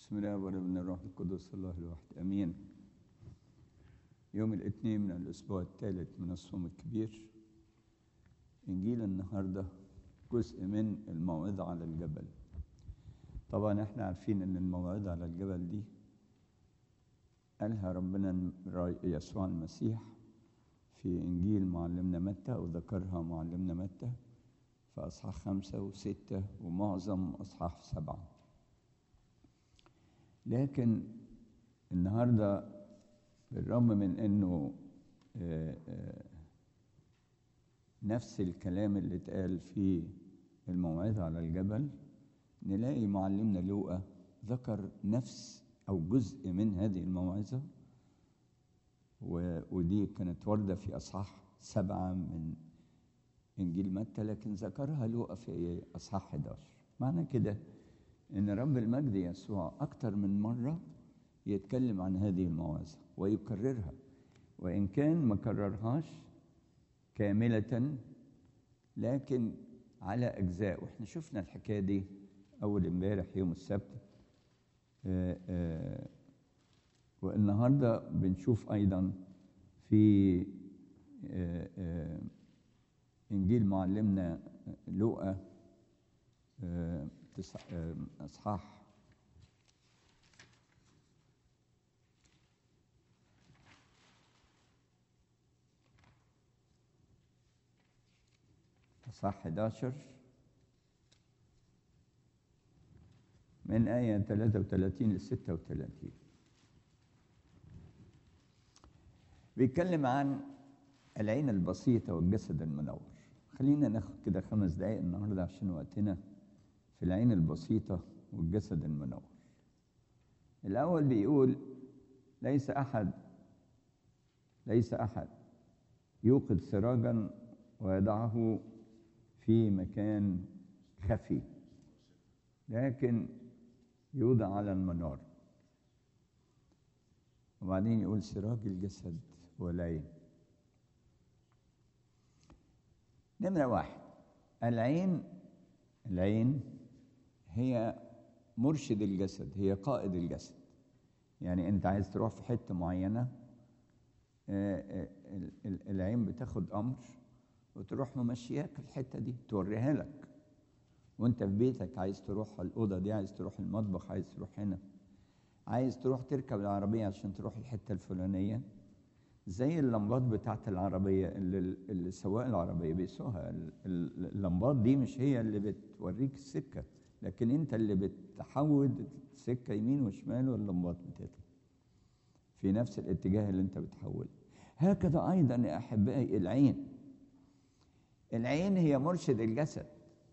بسم الله والابن الروح القدس الله الواحد امين يوم الاثنين من الاسبوع الثالث من الصوم الكبير انجيل النهارده جزء من الموعظه على الجبل طبعا احنا عارفين ان الموعظه على الجبل دي قالها ربنا يسوع المسيح في انجيل معلمنا متى وذكرها معلمنا متى في اصحاح خمسه وسته ومعظم اصحاح سبعه لكن النهارده بالرغم من انه آآ آآ نفس الكلام اللي اتقال في الموعظه على الجبل نلاقي معلمنا لوقا ذكر نفس او جزء من هذه الموعظه ودي كانت ورده في اصحاح سبعه من انجيل متى لكن ذكرها لوقا في اصحاح 11 معنى كده ان رب المجد يسوع اكتر من مره يتكلم عن هذه الموعظه ويكررها وان كان ما كررهاش كامله لكن على اجزاء واحنا شفنا الحكايه دي اول امبارح يوم السبت آآ آآ والنهارده بنشوف ايضا في آآ انجيل معلمنا لوقا اصحاح اصحاح 11 من آية 33 ل 36 بيتكلم عن العين البسيطة والجسد المنور خلينا ناخد كده خمس دقايق النهاردة عشان وقتنا في العين البسيطة والجسد المنور الأول بيقول ليس أحد ليس أحد يوقد سراجا ويضعه في مكان خفي لكن يوضع على المنار وبعدين يقول سراج الجسد والعين نمرة واحد العين العين هي مرشد الجسد هي قائد الجسد يعني انت عايز تروح في حته معينه العين بتاخد امر وتروح ممشياك الحته دي توريها لك وانت في بيتك عايز تروح الاوضه دي عايز تروح المطبخ عايز تروح هنا عايز تروح تركب العربيه عشان تروح الحته الفلانيه زي اللمبات بتاعت العربيه اللي, اللي سواق العربيه بيسوقها اللمبات دي مش هي اللي بتوريك السكه لكن انت اللي بتحود سكه يمين وشمال واللمبات بتطلع في نفس الاتجاه اللي انت بتحوله هكذا ايضا يا احبائي العين العين هي مرشد الجسد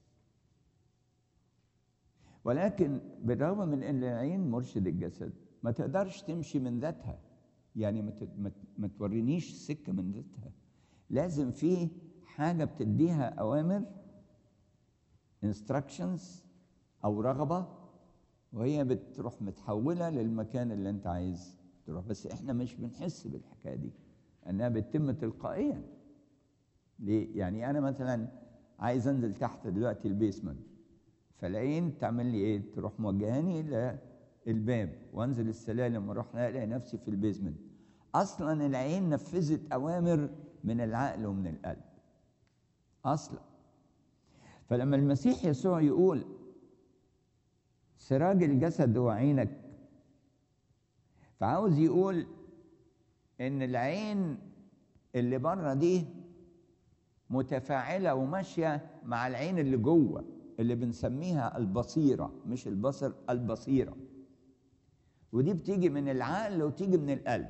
ولكن بالرغم من ان العين مرشد الجسد ما تقدرش تمشي من ذاتها يعني ما, ما تورينيش السكه من ذاتها لازم في حاجه بتديها اوامر instructions او رغبه وهي بتروح متحوله للمكان اللي انت عايز تروح بس احنا مش بنحس بالحكايه دي انها بتتم تلقائيا ليه يعني انا مثلا عايز انزل تحت دلوقتي البيسمنت فالعين تعمل لي ايه تروح موجهاني للباب وانزل السلالم واروح الاقي نفسي في البيزمنت اصلا العين نفذت اوامر من العقل ومن القلب اصلا فلما المسيح يسوع يقول سراج الجسد هو عينك فعاوز يقول ان العين اللي بره دي متفاعله وماشيه مع العين اللي جوه اللي بنسميها البصيره مش البصر البصيره ودي بتيجي من العقل وتيجي من القلب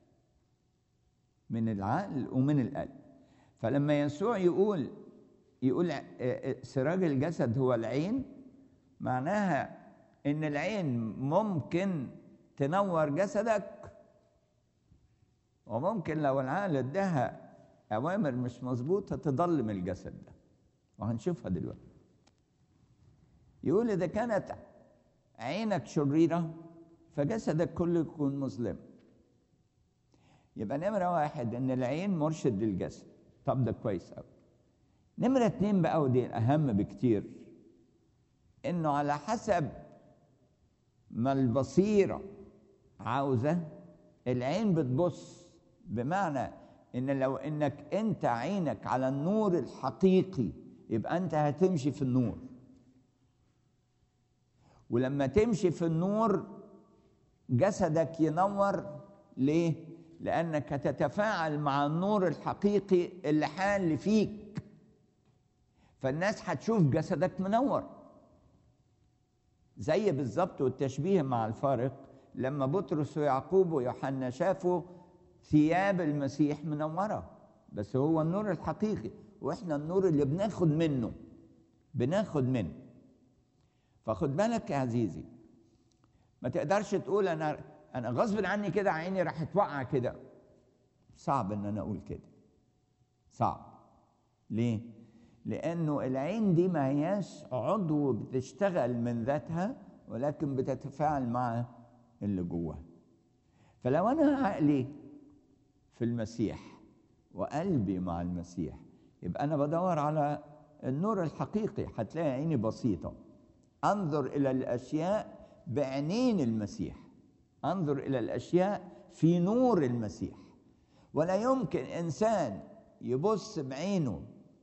من العقل ومن القلب فلما يسوع يقول يقول سراج الجسد هو العين معناها ان العين ممكن تنور جسدك وممكن لو العقل اداها اوامر مش مظبوطه تضلم الجسد ده وهنشوفها دلوقتي يقول اذا كانت عينك شريره فجسدك كله يكون مظلم يبقى نمره واحد ان العين مرشد للجسد طب ده كويس قوي نمره اتنين بقى ودي اهم بكتير انه على حسب ما البصيرة عاوزة العين بتبص بمعنى ان لو انك انت عينك على النور الحقيقي يبقى انت هتمشي في النور ولما تمشي في النور جسدك ينور ليه لانك تتفاعل مع النور الحقيقي اللي حال فيك فالناس هتشوف جسدك منور زي بالظبط والتشبيه مع الفارق لما بطرس ويعقوب ويوحنا شافوا ثياب المسيح منوره بس هو النور الحقيقي واحنا النور اللي بناخد منه بناخد منه فخد بالك يا عزيزي ما تقدرش تقول انا انا غصب عني كده عيني راح توقع كده صعب ان انا اقول كده صعب ليه لانه العين دي ما هياش عضو بتشتغل من ذاتها ولكن بتتفاعل مع اللي جواها فلو انا عقلي في المسيح وقلبي مع المسيح يبقى انا بدور على النور الحقيقي هتلاقي عيني بسيطه انظر الى الاشياء بعينين المسيح انظر الى الاشياء في نور المسيح ولا يمكن انسان يبص بعينه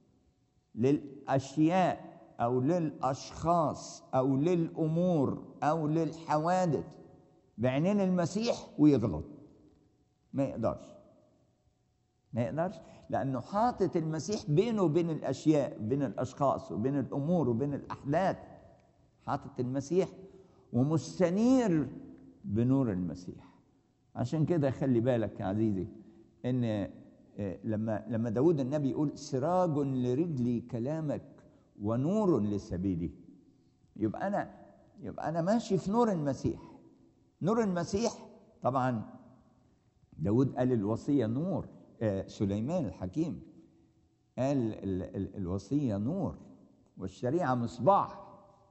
للاشياء او للاشخاص او للامور او للحوادث بعينين المسيح ويغلط ما يقدرش ما يقدرش لانه حاطط المسيح بينه وبين الاشياء بين الاشخاص وبين الامور وبين الاحداث حاطط المسيح ومستنير بنور المسيح عشان كده خلي بالك يا عزيزي ان لما لما داود النبي يقول سراج لرجلي كلامك ونور لسبيلي يبقى انا يبقى انا ماشي في نور المسيح نور المسيح طبعا داود قال الوصيه نور آه سليمان الحكيم قال ال ال الوصيه نور والشريعه مصباح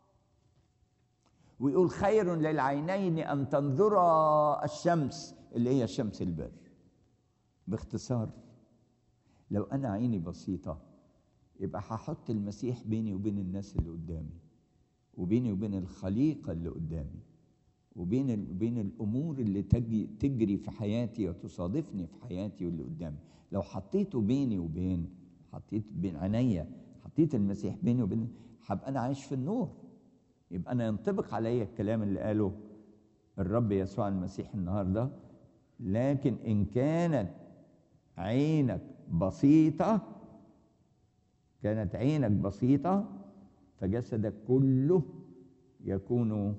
ويقول خير للعينين ان تنظرا الشمس اللي هي شمس البر باختصار لو انا عيني بسيطه يبقى هحط المسيح بيني وبين الناس اللي قدامي وبيني وبين الخليقه اللي قدامي وبين بين الامور اللي تجي تجري في حياتي وتصادفني في حياتي واللي قدامي لو حطيته بيني وبين حطيت بين عينيا حطيت المسيح بيني وبين هبقى انا عايش في النور يبقى انا ينطبق عليا الكلام اللي قاله الرب يسوع المسيح النهارده لكن ان كانت عينك بسيطه كانت عينك بسيطه فجسدك كله يكون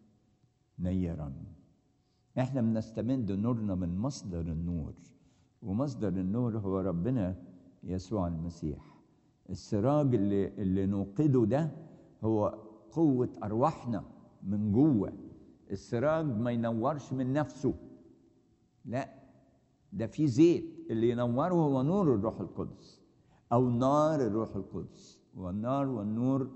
نيرا احنا بنستمد نورنا من مصدر النور ومصدر النور هو ربنا يسوع المسيح السراج اللي اللي نوقده ده هو قوة أرواحنا من جوه السراج ما ينورش من نفسه لا ده في زيت اللي ينوره هو نور الروح القدس أو نار الروح القدس والنار والنور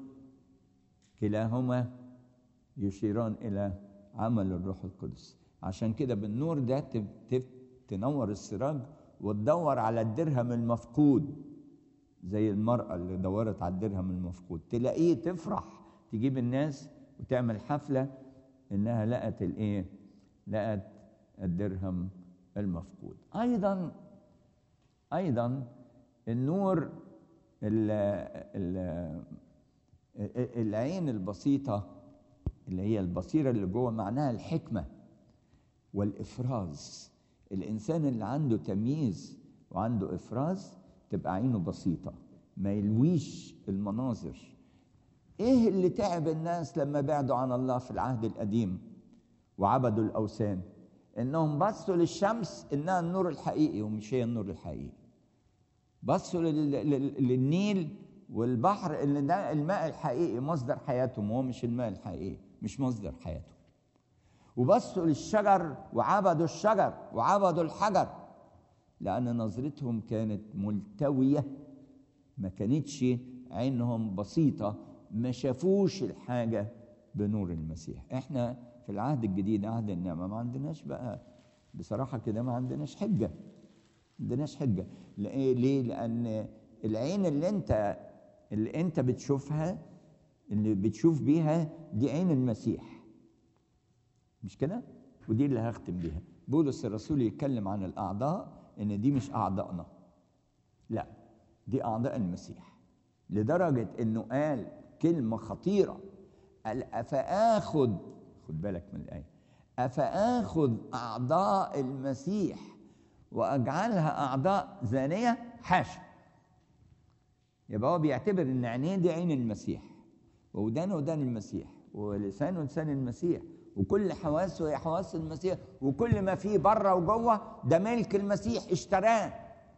كلاهما يشيران إلى عمل الروح القدس عشان كده بالنور ده تنور السراج وتدور على الدرهم المفقود زي المرأة اللي دورت على الدرهم المفقود تلاقيه تفرح تجيب الناس وتعمل حفلة إنها لقت الإيه؟ لقت الدرهم المفقود أيضا أيضا النور ال ال العين البسيطة اللي هي البصيرة اللي جوه معناها الحكمة والإفراز الإنسان اللي عنده تمييز وعنده إفراز تبقى عينه بسيطة ما يلويش المناظر إيه اللي تعب الناس لما بعدوا عن الله في العهد القديم وعبدوا الأوثان إنهم بصوا للشمس إنها النور الحقيقي ومش هي النور الحقيقي بصوا للنيل والبحر اللي ده الماء الحقيقي مصدر حياتهم وهو مش الماء الحقيقي مش مصدر حياتهم وبصوا للشجر وعبدوا الشجر وعبدوا الحجر لأن نظرتهم كانت ملتوية ما كانتش عينهم بسيطة ما شافوش الحاجة بنور المسيح احنا في العهد الجديد عهد النعمة ما عندناش بقى بصراحة كده ما عندناش حجة ما عندناش حجة ليه؟ لأن العين اللي انت اللي انت بتشوفها اللي بتشوف بيها دي عين المسيح مش كده ودي اللي هختم بيها بولس الرسول يتكلم عن الاعضاء ان دي مش اعضائنا لا دي اعضاء المسيح لدرجه انه قال كلمه خطيره قال افاخذ خد بالك من الايه افاخذ اعضاء المسيح واجعلها اعضاء زانيه حاشا يبقى هو بيعتبر ان عينيه دي عين المسيح ودانه ودان المسيح ولسانه لسان المسيح وكل حواسه هي حواس المسيح وكل ما فيه بره وجوه ده ملك المسيح اشتراه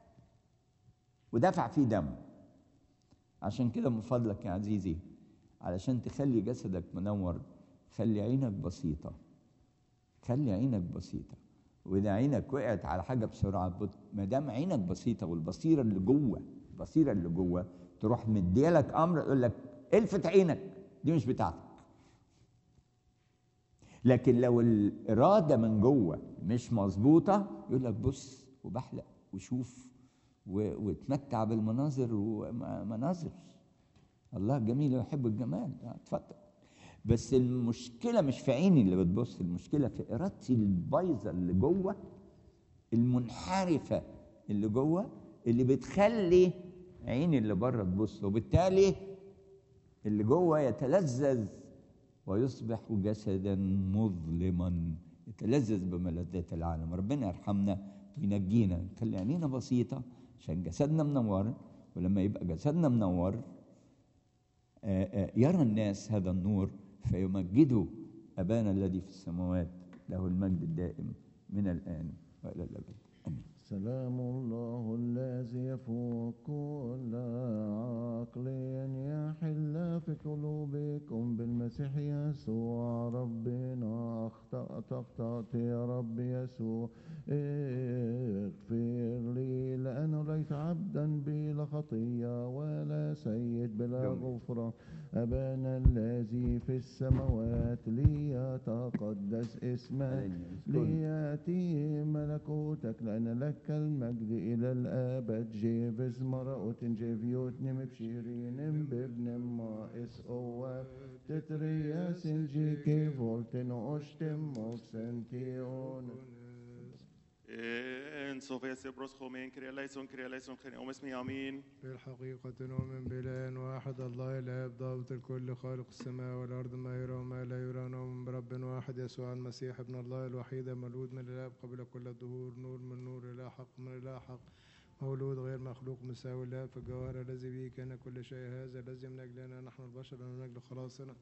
ودفع فيه دمه عشان كده من فضلك يا عزيزي علشان تخلي جسدك منور خلي عينك بسيطة خلي عينك بسيطة وإذا عينك وقعت على حاجة بسرعة ما دام عينك بسيطة والبصيرة اللي جوه البصيرة اللي جوه تروح مديلك أمر يقول لك الفت عينك دي مش بتاعتك لكن لو الإرادة من جوه مش مظبوطة يقول لك بص وبحلق وشوف وتمتع بالمناظر ومناظر الله جميل ويحب الجمال اتفضل بس المشكلة مش في عيني اللي بتبص المشكلة في إرادتي البايظة اللي جوه المنحرفة اللي جوه اللي بتخلي عيني اللي بره تبص وبالتالي اللي جوه يتلذذ ويصبح جسدا مظلما يتلذذ بملذات العالم ربنا يرحمنا وينجينا خلي عينينا بسيطة عشان جسدنا منور ولما يبقى جسدنا منور آآ آآ يرى الناس هذا النور فيمجدوا أبانا الذي في السماوات له المجد الدائم من الآن وإلى الأبد آمين سلام الله الذي يفوق كل عقل يحل في قلوبكم بالمسيح يسوع ربنا أخطأت أخطأت يا رب يسوع اغفر لي لأنه ليس عبدا بلا خطية ولا سيد بلا غفران أبانا الذي في السماوات ليتقدس اسمك ليأتي ملكوتك لأن لك المجد إلى الأبد جيفز مرأوت جيفيوت نم بشيرين بابن ما اس أواب تترياس جيكي فولتن أشتم موكسنتيون إن صوفيا سيبروس خومين كريا ليسون كريا ليسون خير أم اسمي أمين بالحقيقة نؤمن بإله واحد الله الآب ضابط الكل خالق السماء والأرض ما يرى وما لا يرى نؤمن برب واحد يسوع المسيح ابن الله الوحيد المولود من الآب قبل كل الدهور نور من نور إلى حق من إلى حق مولود غير مخلوق مساوي الله في الجوهر الذي به كان كل شيء هذا الذي من أجلنا نحن البشر ومن أجل خلاصنا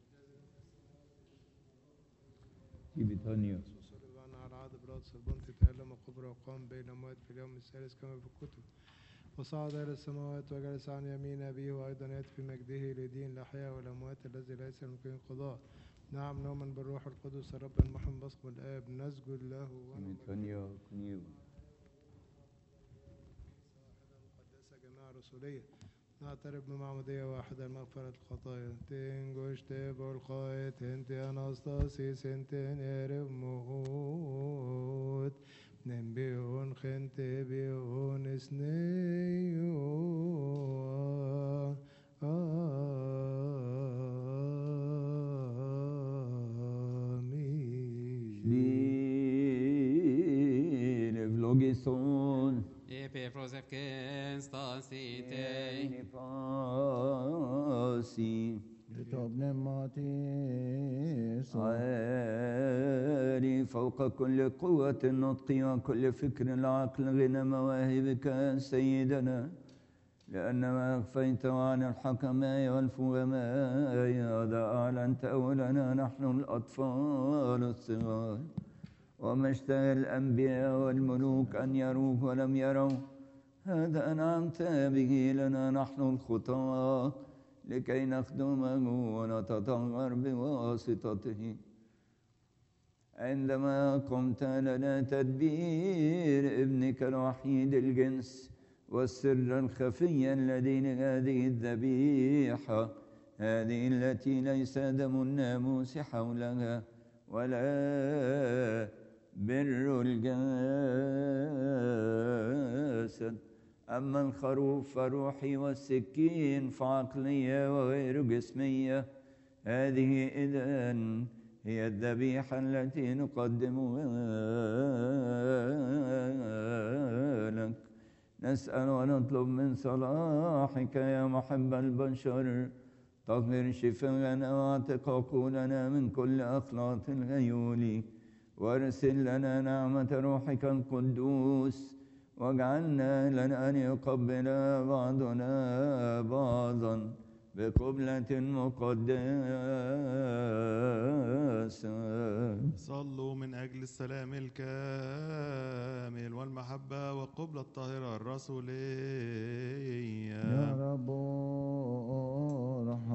تيبيتانيوس وصلب على عهد براد سربنت تألم وقبر وقام بين الأموات في اليوم الثالث كما في الكتب وصعد إلى السماوات وجلس عن يمين أبيه وأيضا يأتي في مجده لدين الأحياء والأموات الذي ليس يمكن قضاء نعم نؤمن بالروح القدس الرب المحن بصم الآب نسجد له ونؤمن تيبيتانيو كنيو مقدسة جماعة رسولية نعترف بمعمودية واحدة لمغفرة الخطايا تنجوش تبو الخايت انت اناستاسيس انت نيرف موت نبيون خنت بيون سنيو آمين Lille vlogison Epifros Efkenstasitei Nifasi لتوب نماتيس عالي فوق كل قوة النطق وكل فكر العقل غنى مواهبك يا سيدنا لأن ما أخفيت عن الحكماء والفهماء هذا أعلنت أولنا نحن الأطفال الصغار وما اشتهى الأنبياء والملوك أن يروه ولم يروا هذا أنعمت به لنا نحن الخطاة لكي نخدمه ونتطهر بواسطته عندما قمت لنا تدبير ابنك الوحيد الجنس والسر الخفي الذي لهذه الذبيحة هذه التي ليس دم الناموس حولها ولا بر الجسد أما الخروف فروحي والسكين فعقلية وغير جسمية هذه إذن هي الذبيحة التي نقدمها لك نسأل ونطلب من صلاحك يا محب البشر طهر شفاءنا واعتق عقولنا من كل أخلاط الغيول وارسل لنا نعمة روحك القدوس واجعلنا لنا أن يقبل بعضنا بعضا بقبلة مقدسة صلوا من أجل السلام الكامل والمحبة والقبلة الطاهرة الرسولية يا رب